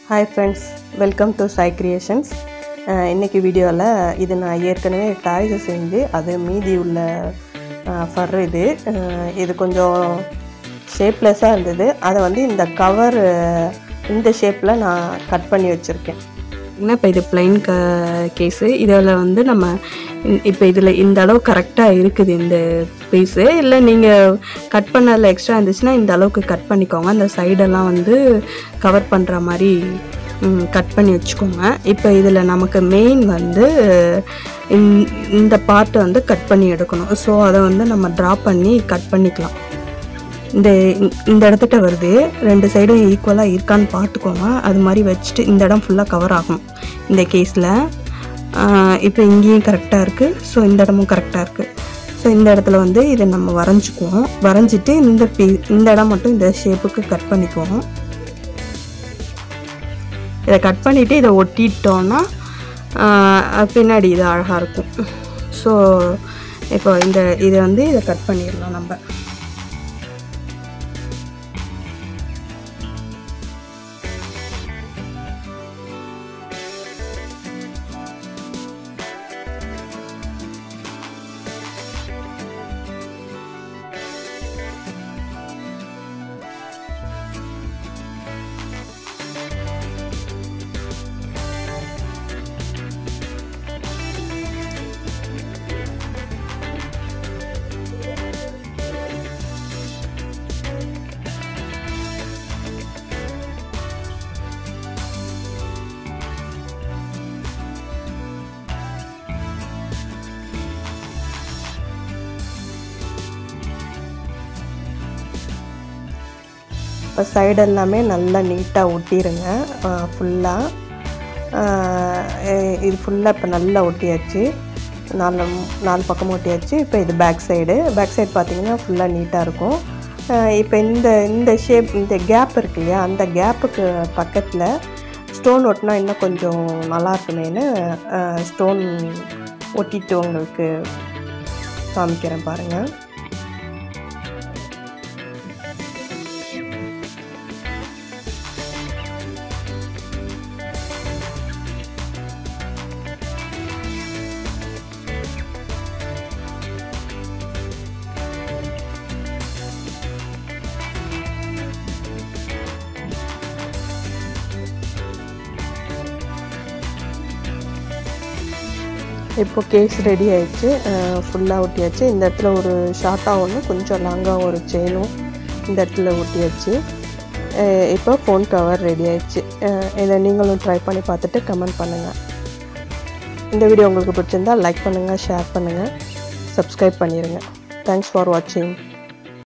hi friends welcome to Sai creations இன்றைக்கி வீடியோவில் இது நான் ஏற்கனவே டாய்ஸை செஞ்சு அது மீதி உள்ள ஃபர் இது அஹ், இது கொஞ்சம் ஷேப்லெஸ்ஸாக இருந்தது அதை வந்து இந்த கவர் இந்த ஷேப்பில் நான் கட் பண்ணி வச்சுருக்கேன் பார்த்தீங்கன்னா இப்போ இது பிளைன் க கேஸு இதில் வந்து நம்ம இப்போ இதில் இந்த அளவு கரெக்டாக இருக்குது இந்த பீஸு இல்லை நீங்கள் கட் பண்ணதில் எக்ஸ்ட்ரா இருந்துச்சுன்னா இந்த அளவுக்கு கட் பண்ணிக்கோங்க அந்த சைடெல்லாம் வந்து கவர் பண்ணுற மாதிரி கட் பண்ணி வச்சுக்கோங்க இப்போ இதில் நமக்கு மெயின் வந்து இந்த- இந்த பார்ட்டை வந்து கட் பண்ணி எடுக்கணும் ஸோ அதை வந்து நம்ம ட்ரா பண்ணி கட் பண்ணிக்கலாம் இந்த இந்த இடத்துட்ட வருது ரெண்டு சைடும் ஈக்குவலாக இருக்கான்னு பார்த்துக்கோங்க அது மாதிரி வச்சுட்டு இந்த இடம் ஃபுல்லாக கவர் ஆகும் இந்த கேஸில் இப்போ இங்கேயும் கரெக்டாக இருக்குது ஸோ இந்த இடமும் கரெக்டாக இருக்குது ஸோ இந்த இடத்துல வந்து இதை நம்ம வரைஞ்சிக்குவோம் வரைஞ்சிட்டு இந்த பீ இந்த இடம் மட்டும் இந்த ஷேப்புக்கு கட் பண்ணிக்குவோம் இதை கட் பண்ணிவிட்டு இதை ஒட்டிட்டோன்னா ஆஹ், பின்னாடி இது அழகாக இருக்கும் ஸோ இப்போ இந்த இதை வந்து இதை கட் பண்ணிடலாம் நம்ம இப்போ சைடு எல்லாமே நல்லா நீட்டாக ஒட்டிடுங்க ஃபுல்லாக இது ஃபுல்லாக இப்போ நல்லா ஒட்டியாச்சு நாலு நாலு பக்கமும் ஒட்டியாச்சு இப்போ இது பேக் சைடு பேக் சைடு பார்த்தீங்கன்னா ஃபுல்லாக நீட்டாக இருக்கும் அஹ் இப்போ இந்த இந்த ஷேப் இந்த கேப் இருக்கு இல்லையா அந்த கேப்புக்கு பக்கத்தில் ஸ்டோன் ஒட்டினா இன்னும் கொஞ்சம் நல்லா இருக்குமேனு ஸ்டோன் ஒட்டிட்டு உங்களுக்கு காமிக்கிறேன் பாருங்கள் இப்போ கேஸ் ரெடி ஆயிடுச்சு ஃபுல்லாக ஒட்டியாச்சு இந்த இடத்துல ஒரு ஷார்ட்டாக ஒன்று கொஞ்சம் லாங்காக ஒரு செயினும் இந்த இடத்துல ஒட்டியாச்சு அஹ் இப்போ ஃபோன் கவர் ரெடி ஆயிடுச்சு அஹ் இதை நீங்களும் ட்ரை பண்ணி பார்த்துட்டு கமெண்ட் பண்ணுங்கள் இந்த வீடியோ உங்களுக்கு பிடிச்சிருந்தா லைக் பண்ணுங்கள் ஷேர் பண்ணுங்கள் சப்ஸ்கிரைப் பண்ணிடுங்க தேங்க்ஸ் ஃபார் வாட்சிங்